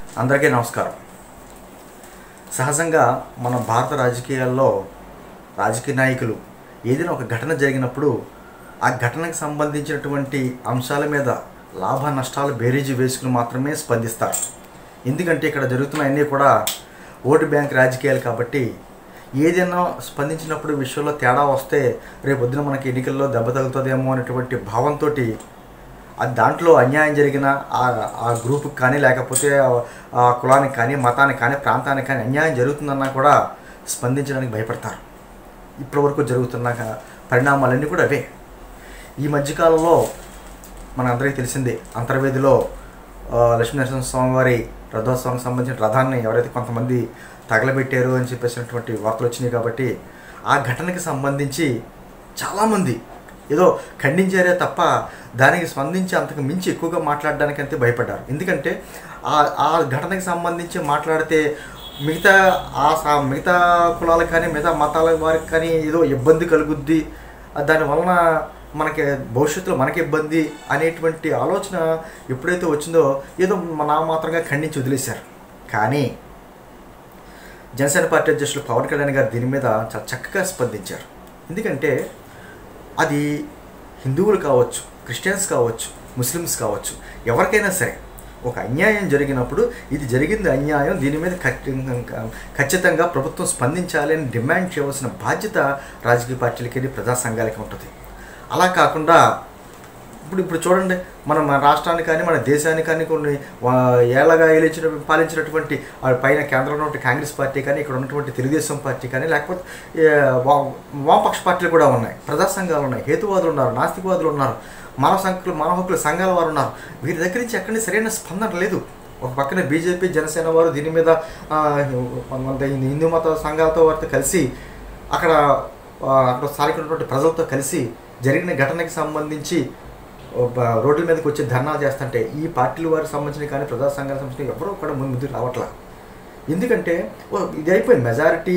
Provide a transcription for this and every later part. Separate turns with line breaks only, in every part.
అందరికీ నమస్కారం సహజంగా మన భారత రాజకీయాల్లో రాజకీయ నాయకులు ఏదైనా ఒక ఘటన జరిగినప్పుడు ఆ ఘటనకు సంబంధించినటువంటి అంశాల మీద లాభ నష్టాలు బేరీజు వేసుకుని మాత్రమే స్పందిస్తారు ఎందుకంటే ఇక్కడ జరుగుతున్న అన్నీ కూడా ఓటు బ్యాంక్ రాజకీయాలు కాబట్టి ఏదైనా స్పందించినప్పుడు విషయంలో తేడా వస్తే రేపు పొద్దున మనకి ఎన్నికల్లో దెబ్బ తగులుతుందేమో అనేటువంటి భావంతో అది దాంట్లో అన్యాయం జరిగిన ఆ ఆ గ్రూప్కి కానీ లేకపోతే ఆ- ఆ కులానికి కానీ మతానికి కానీ ప్రాంతానికి కానీ అన్యాయం జరుగుతుందన్నా కూడా స్పందించడానికి భయపడతారు ఇప్పటివరకు జరుగుతున్న క- పరిణామాలన్నీ కూడా అవే ఈ మధ్యకాలంలో మన అందరికీ తెలిసిందే అంతర్వేదిలో ఆ, లక్ష్మీనరసింహ స్వామి వారి రథోత్సవానికి సంబంధించిన రథాన్ని ఎవరైతే కొంతమంది తగలబెట్టారు అని చెప్పేసినటువంటి వార్తలు వచ్చినాయి కాబట్టి ఆ ఘటనకి సంబంధించి చాలామంది ఏదో ఖండించారే తప్ప దానికి స్పందించి అంతకు మించి ఎక్కువగా మాట్లాడడానికి అంతే భయపడ్డారు ఎందుకంటే ఆ ఆ ఘటనకి సంబంధించి మాట్లాడితే మిగతా ఆ సా- మిగతా కులాలకు కానీ మిగతా మతాల వారికి కానీ ఏదో ఇబ్బంది కలుగుద్ది ఆ దాని వలన మనకి భవిష్యత్తులో మనకి ఇబ్బంది అనేటువంటి ఆలోచన ఎప్పుడైతే వచ్చిందో ఏదో నా మాత్రంగా ఖండించి వదిలేశారు కానీ జనసేన పార్టీ అధ్యక్షులు పవన్ కళ్యాణ్ గారు దీని మీద చాలా చక్కగా స్పందించారు ఎందుకంటే అది హిందువులు కావచ్చు క్రిస్టియన్స్ కావచ్చు ముస్లిమ్స్ కావచ్చు ఎవరికైనా సరే ఒక అన్యాయం జరిగినప్పుడు ఇది జరిగింది అన్యాయం దీని మీద ఖచ్చి- ఖచ్చితంగా ప్రభుత్వం స్పందించాలి అని డిమాండ్ చేయవలసిన బాధ్యత రాజకీయ పార్టీలకి ప్రజా సంఘాలకి ఉంటుంది అలా కాకుండా ఇప్పుడు ఇప్పుడు చూడండి మన మన రాష్ట్రానికి కానీ మన దేశానికి కానీ కొన్ని వా- ఏళ్ళగా ఏలించిన పాలించినటువంటి ఆ పైన కేంద్రంలో ఉన్న కాంగ్రెస్ పార్టీ కానీ ఇక్కడ ఉన్నటువంటి తెలుగుదేశం పార్టీ కానీ లేకపోతే ఏ, వా- వామపక్ష పార్టీలు కూడా ఉన్నాయి ప్రజా సంఘాలు ఉన్నాయి హేతువాదులు ఉన్నారు నాస్తికవాదులు ఉన్నారు మానవ సంఖ్యలు మానవ హక్కుల సంఘాల వారు ఉన్నారు వీరి దగ్గర నుంచి ఎక్కడి సరైన స్పందన లేదు ఒక పక్కన బీజేపీ జనసేన వారు దీని మీద ఆ, కొంతమంది హిందూ మత సంఘాలతో వారితో కలిసి అక్కడ ఆ, అక్కడ స్థానికున్నటువంటి ప్రజలతో కలిసి జరిగిన ఘటనకి సంబంధించి ఓ బ- రోడ్ల మీదకి వచ్చి ధర్నాలు చేస్తుంటే ఈ పార్టీల వారికి సంబంధించిన కానీ ప్రజా సంఘాలకు సంబంధించిన ఎవరో కూడా ముందు ముందుకు రావట్లా ఎందుకంటే ఓ ఇది అయిపోయింది మెజారిటీ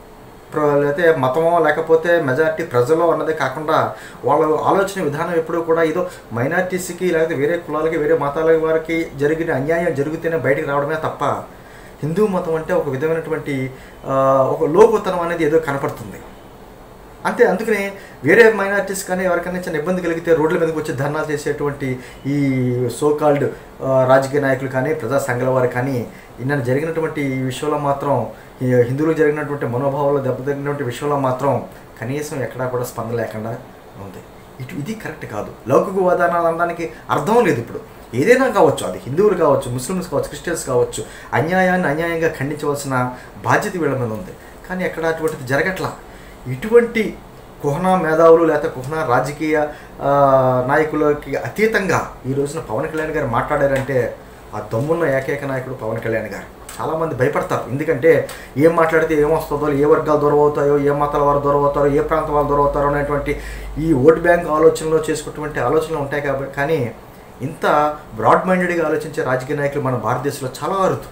ప్ర లేకపోతే మతమో లేకపోతే మెజారిటీ ప్రజలు అన్నదే కాకుండా వాళ్ళ ఆలోచన విధానం ఎప్పుడూ కూడా ఏదో మైనార్టీస్కి లేకపోతే వేరే కులాలకి వేరే మతాల వారికి జరిగిన అన్యాయం జరిగితేనే బయటికి రావడమే తప్ప హిందూ మతం అంటే ఒక విధమైనటువంటి ఆ, ఒక లోకుతనం అనేది ఏదో కనపడుతుంది అంతే అందుకనే వేరే మైనారిటీస్ కానీ ఎవరికైనా చిన్న ఇబ్బంది కలిగితే రోడ్ల మీదకి వచ్చి ధర్నాలు చేసేటువంటి ఈ సోకాల్డ్ రాజకీయ నాయకులు కానీ ప్రజా సంఘాల వారు కానీ నిన్న జరిగినటువంటి ఈ విషయంలో మాత్రం ఈ హిందువులకు జరిగినటువంటి మనోభావాలు దెబ్బతిన్నటువంటి విషయంలో మాత్రం కనీసం ఎక్కడా కూడా స్పందన లేకుండా ఉంది ఇటు ఇది కరెక్ట్ కాదు లౌకిక వాదానాలు అనడానికి అర్థం లేదు ఇప్పుడు ఏదైనా కావచ్చు అది హిందువులు కావచ్చు ముస్లిమ్స్ కావచ్చు క్రిస్టియన్స్ కావచ్చు అన్యాయాన్ని అన్యాయంగా ఖండించవలసిన బాధ్యత వీళ్ళ మీద ఉంది కానీ ఎక్కడ అటువంటిది జరగట్లా ఇటువంటి కుహనా మేధావులు లేకపోతే కుహనా రాజకీయ ఆ, నాయకులకి అతీతంగా ఈ రోజున పవన్ కళ్యాణ్ గారు మాట్లాడారంటే ఆ దమ్మున్న ఏకైక నాయకుడు పవన్ కళ్యాణ్ గారు చాలామంది భయపడతారు ఎందుకంటే ఏం మాట్లాడితే ఏమొస్తుందో ఏ వర్గాలు దూరం అవుతాయో ఏ మతాల వారు దూరం అవుతారో ఏ ప్రాంతం వాళ్ళు దూరం అవుతారో అనేటువంటి ఈ ఓట్ బ్యాంక్ ఆలోచనలో చేసుకున్నటువంటి ఆలోచనలు ఉంటాయి కాబట్టి కానీ ఇంత బ్రాడ్ మైండెడ్గా ఆలోచించే రాజకీయ నాయకులు మన భారతదేశంలో చాలా అరుదు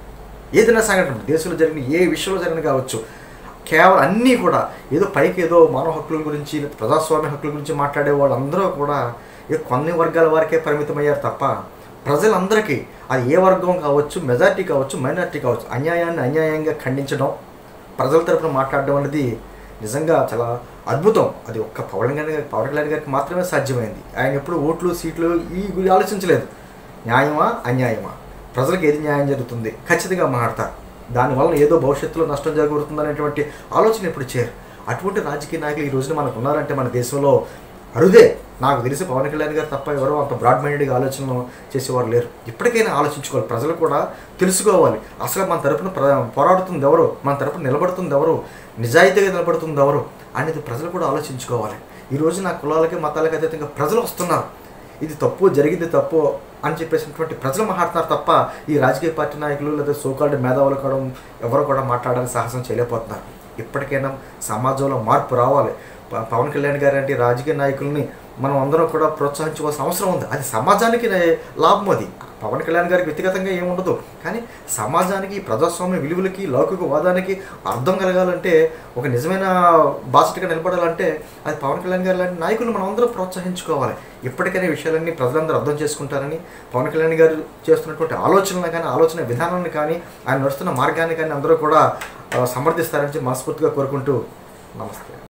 ఏదైనా సంఘటన దేశంలో జరిగిన ఏ విషయంలో జరిగిన కావచ్చు కేవలం అన్నీ కూడా ఏదో పైకి ఏదో మానవ హక్కుల గురించి ప్రజాస్వామ్య హక్కుల గురించి మాట్లాడే వాళ్ళందరూ కూడా ఏ కొన్ని వర్గాల వారికే పరిమితమయ్యారు తప్ప ప్రజలందరికీ అది ఏ వర్గం కావచ్చు మెజారిటీ కావచ్చు మైనారిటీ కావచ్చు అన్యాయాన్ని అన్యాయంగా ఖండించడం ప్రజల తరపున మాట్లాడడం అనేది నిజంగా చాలా అద్భుతం అది ఒక్క పవన్ కళ్యాణ్ గారి పవన్ కళ్యాణ్ గారికి మాత్రమే సాధ్యమైంది ఆయన ఎప్పుడు ఓట్లు సీట్లు ఈ గురి ఆలోచించలేదు న్యాయమా అన్యాయమా ప్రజలకు ఏది న్యాయం జరుగుతుంది ఖచ్చితంగా మాట్లాడతారు దానివల్ల ఏదో భవిష్యత్తులో నష్టం జరుగుతుంది అనేటువంటి ఆలోచన ఇప్పుడు చేరు అటువంటి రాజకీయ నాయకులు ఈ రోజున మనకు ఉన్నారంటే మన దేశంలో అరుదే నాకు తెలిసి పవన్ కళ్యాణ్ గారు తప్ప ఎవరో అంత బ్రాడ్ మైండెడ్గా ఆలోచనలు చేసేవారు లేరు ఇప్పటికైనా ఆలోచించుకోవాలి ప్రజలు కూడా తెలుసుకోవాలి అసలు మన తరపున ప్ర- పోరాడుతుంది ఎవరు మన తరపున నిలబడుతుంది ఎవరు నిజాయితీగా నిలబడుతుంది ఎవరు అనేది ప్రజలు కూడా ఆలోచించుకోవాలి ఈ రోజు నా కులాలకి మతాలకి అతీతంగా ప్రజలు వస్తున్నారు ఇది తప్పు జరిగింది తప్పు అని చెప్పేసినటువంటి ప్రజలు మాట్లాడుతున్నారు తప్ప ఈ రాజకీయ పార్టీ నాయకులు లేదా సోకాల్డ్ మేధావులు కూడా ఎవరు కూడా మాట్లాడడానికి సాహసం చేయలేకపోతున్నారు ఇప్పటికైనా సమాజంలో మార్పు రావాలి ప- పవన్ కళ్యాణ్ గారు అంటే రాజకీయ నాయకుల్ని మనం అందరం కూడా ప్రోత్సహించుకోవాల్సిన అవసరం ఉంది అది సమాజానికి నే- లాభం అది పవన్ కళ్యాణ్ గారికి వ్యక్తిగతంగా ఏముండదు కానీ సమాజానికి ప్రజాస్వామ్య విలువలకి లౌకిక వాదానికి అర్థం కలగాలంటే ఒక నిజమైన బాసటగా నిలబడాలంటే అది పవన్ కళ్యాణ్ గారు లాంటి నాయకులు మనం అందరం ప్రోత్సహించుకోవాలి ఇప్పటికైనా ఈ విషయాలన్నీ ప్రజలందరూ అర్థం చేసుకుంటారని పవన్ కళ్యాణ్ గారు చేస్తున్నటువంటి ఆలోచనలు కానీ ఆలోచన విధానాన్ని కానీ ఆయన నడుస్తున్న మార్గాన్ని కానీ అందరూ కూడా ఆ, సమర్థిస్తారని చెప్పి మనస్ఫూర్తిగా కోరుకుంటూ నమస్తే